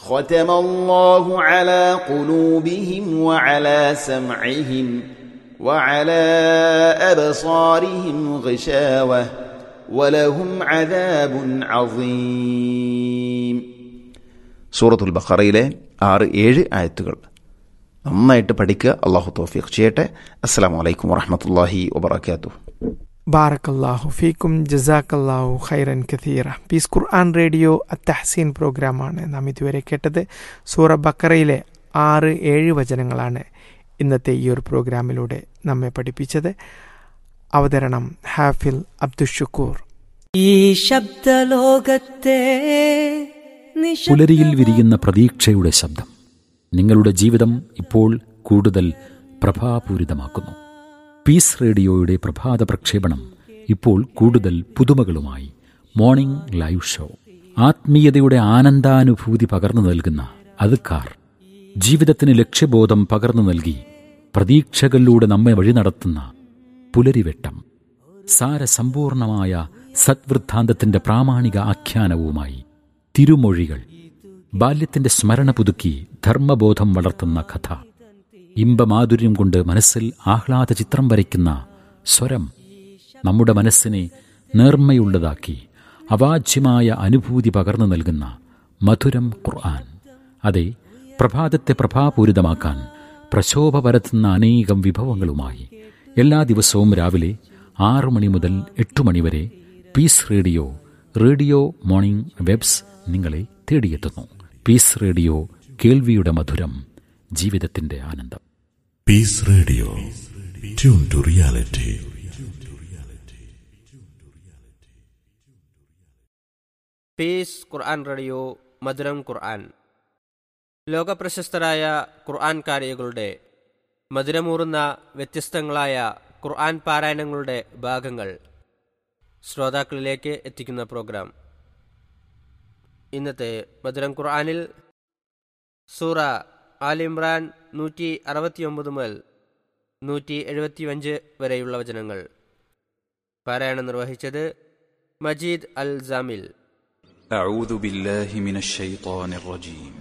ختم الله على قلوبهم وعلى سمعهم وعلى أبصارهم غشاوة ولهم عذاب عظيم സൂറത്തുൽ ബഖറയിലെ ആറ് ഏഴ് ആയത്തുകൾ നന്നായിട്ട് പഠിക്കുക അള്ളാഹു തോഫീഖ് ചെയ്യട്ടെ അസ്സാം വലൈക്കും വറഹമത്തല്ലാഹി വബർക്കാത്തു ബാറക്കല്ലാഹു ഫീക്കും ജസാക്കല്ലാഹു ഖൈറൻ കഥീറ പീസ് ഖുർആൻ റേഡിയോ അത്തഹസീൻ പ്രോഗ്രാമാണ് നാം ഇതുവരെ കേട്ടത് സൂറ ബക്കറയിലെ ആറ് ഏഴ് വചനങ്ങളാണ് ഇന്നത്തെ ഈ ഒരു പ്രോഗ്രാമിലൂടെ നമ്മെ പഠിപ്പിച്ചത് അവതരണം ഹാഫിൽ അബ്ദുഷുക്കൂർ ഈ ശബ്ദലോകത്തെ നിശബ്ദ- പുലരിയിൽ വിരിയുന്ന പ്രതീക്ഷയുടെ ശബ്ദം നിങ്ങളുടെ ജീവിതം ഇപ്പോൾ കൂടുതൽ പ്രഭാപൂരിതമാക്കുന്നു പീസ് റേഡിയോയുടെ പ്രഭാത പ്രക്ഷേപണം ഇപ്പോൾ കൂടുതൽ പുതുമകളുമായി മോർണിംഗ് ലൈവ് ഷോ ആത്മീയതയുടെ ആനന്ദാനുഭൂതി പകർന്നു നൽകുന്ന അതുക്കാർ ജീവിതത്തിന് ലക്ഷ്യബോധം പകർന്നു നൽകി പ്രതീക്ഷകളിലൂടെ നമ്മെ വഴി നടത്തുന്ന പുലരിവെട്ടം സാരസമ്പൂർണമായ സദ്വൃദ്ധാന്തത്തിന്റെ പ്രാമാണിക ആഖ്യാനവുമായി തിരുമൊഴികൾ ബാല്യത്തിന്റെ സ്മരണ പുതുക്കി ധർമ്മബോധം വളർത്തുന്ന കഥ ഇമ്പമാധുര്യം കൊണ്ട് മനസ്സിൽ ആഹ്ലാദ ചിത്രം വരയ്ക്കുന്ന സ്വരം നമ്മുടെ മനസ്സിനെ നേർമ്മയുള്ളതാക്കി അവാച്യമായ അനുഭൂതി പകർന്നു നൽകുന്ന മധുരം ഖുർആൻ അതെ പ്രഭാതത്തെ പ്രഭാപൂരിതമാക്കാൻ പ്രശോഭ പരത്തുന്ന അനേകം വിഭവങ്ങളുമായി എല്ലാ ദിവസവും രാവിലെ ആറു മണി മുതൽ എട്ട് മണി വരെ peace radio radio morning waves നിങ്ങളെ തേടിയെത്തുന്നു പീസ് റേഡിയോ കേൾവിയുടെ മധുരം ജീവിതത്തിന്റെ ആനന്ദം Peace Radio. Tune to reality. Peace ഖുർആൻ റേഡിയോ മധുരം ഖുർആൻ ലോകപ്രശസ്തരായ ഖുർആൻ കാരികളുടെ മധുരമൂറുന്ന വ്യത്യസ്തങ്ങളായ ഖുർആൻ പാരായണങ്ങളുടെ ഭാഗങ്ങൾ ശ്രോതാക്കളിലേക്ക് എത്തിക്കുന്ന പ്രോഗ്രാം ഇന്നത്തെ മധുരം ഖുർആനിൽ സൂറ ആലിമ്രാൻ നൂറ്റി അറുപത്തിയൊമ്പത് മുതൽ നൂറ്റി എഴുപത്തിയഞ്ച് വരെയുള്ള വചനങ്ങൾ പാരായണം നിർവഹിച്ചത് മജീദ് അൽ ജാമിൽ أعوذ بالله من الشيطان الرجيم